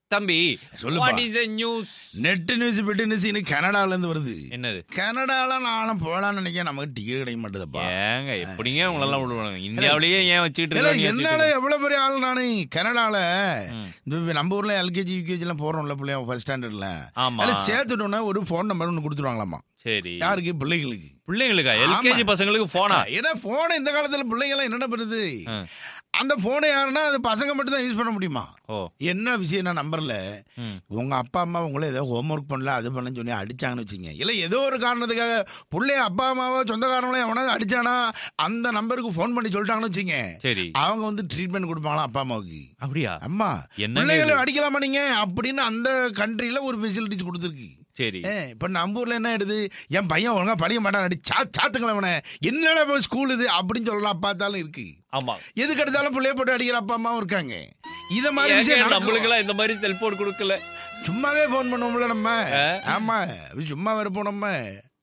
தம்பி சொல்லுப்பா. What is news net news பெட்டு நியூஸ் இன்னைக்கு கனடால இருந்து வருது என்னது கனடால நானும் போலான்னு நினைக்கிறேன் நமக்கு டிக்கெட் கிடைக்க மாட்டேதுப்பா ஏங்க எப்படிங்க உங்களெல்லாம் விடுவாங்க இந்தியாவிலேயே ஏன் வச்சுக்கிட்டு இல்ல இருக்காங்க என்னால எவ்வளவு பெரிய ஆள் நானு கனடால ம். இந்த நம்ம ஊர்ல எல்கேஜி யூகேஜி எல்லாம் போறோம்ல பிள்ளைய ஃபர்ஸ்ட் ஸ்டாண்டர்ட்ல ஆமா அதுல சேர்த்துட்டோன்னா ஒரு ஃபோன் நம்பர் ஒன்று கொடுத்துருவாங்களாமா சரி யாருக்கு பிள்ளைகளுக்கு பிள்ளைங்களுக்கா எல்கேஜி பசங்களுக்கு போனா ஏன்னா போனை இந்த காலத்துல பிள்ளைங்க எல்லாம் என்னென்ன பண்ணுது ஆ. அந்த போனை யாருன்னா அது பசங்க மட்டும் தான் யூஸ் பண்ண முடியுமா ஓ என்ன விஷயம் நான் நம்பர்ல ம். உங்க அப்பா அம்மா உங்களை ஏதோ ஹோம்ஒர்க் பண்ணல அது பண்ணலன்னு சொல்லி அடிச்சாங்கன்னு வச்சுங்க இல்ல ஏதோ ஒரு காரணத்துக்காக பிள்ளைய அப்பா அம்மாவோ சொந்தக்காரங்களோ எவனாவது அடிச்சானா அந்த நம்பருக்கு ஃபோன் பண்ணி சொல்லிட்டாங்கன்னு வச்சுங்க சரி அவங்க வந்து ட்ரீட்மெண்ட் கொடுப்பாங்களா அப்பா அம்மாவுக்கு அப்படியா அம்மா என்னங்க பிள்ளைகளை இது? அடிக்கலாமா நீங்க அப்படின்னு அந்த கண்ட்ரில ஒரு ஃபெசிலிட்டிஸ் கொடுத்துருக்கு சரி ஏ, இப்ப நம்ம ஊர்ல என்ன ஆயிடுது என் பையன் ஒழுங்கா படிக்க மாட்டான் அடி சா சாத்துங்களேன் அவனை என்னடா இப்போ ஸ்கூல் இது அப்படின்னு சொல்லலாம் பார்த்தாலும் இருக்கு ஆமா எதுக்கு எடுத்தாலும் பிள்ளைய போட்டு அடிக்கிற அப்பா அம்மாவும் இருக்காங்க இத மாதிரி ஏங்க விஷயம் நம்மளுக்கு நம்மளுக்கு எல்லாம் இந்த மாதிரி செல்போன் கொடுக்கல சும்மாவே போன் பண்ணுவோம்ல நம்ம ஆ? ஆமா சும்மா வேற போனோம்